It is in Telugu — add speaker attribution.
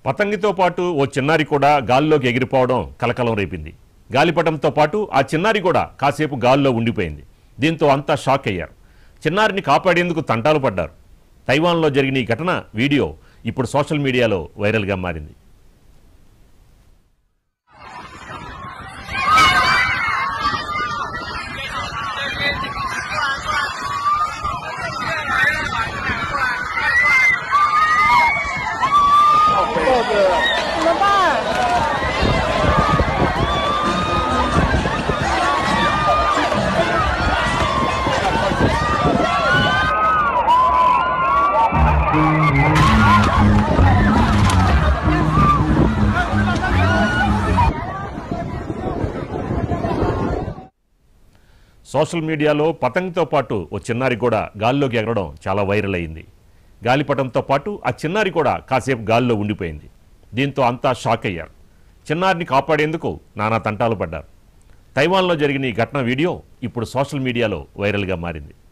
Speaker 1: పతంగితో పాటు ఓ చిన్నారి కూడా గాల్లోకి ఎగిరిపోవడం కలకలం రేపింది గాలిపటంతో పాటు ఆ చిన్నారి కూడా కాసేపు గాల్లో ఉండిపోయింది దీంతో అంతా షాక్ అయ్యారు చిన్నారిని కాపాడేందుకు తంటాలు పడ్డారు తైవాన్లో జరిగిన ఈ ఘటన వీడియో ఇప్పుడు సోషల్ మీడియాలో వైరల్గా మారింది సోషల్ మీడియాలో పతంగితో పాటు ఓ చిన్నారి కూడా గాల్లోకి ఎగరడం చాలా వైరల్ అయింది గాలిపటంతో పాటు ఆ చిన్నారి కూడా కాసేపు గాల్లో ఉండిపోయింది దీంతో అంతా షాక్ అయ్యారు చిన్నారిని కాపాడేందుకు నానా తంటాలు పడ్డారు తైవాన్లో జరిగిన ఈ ఘటన వీడియో ఇప్పుడు సోషల్ మీడియాలో వైరల్గా మారింది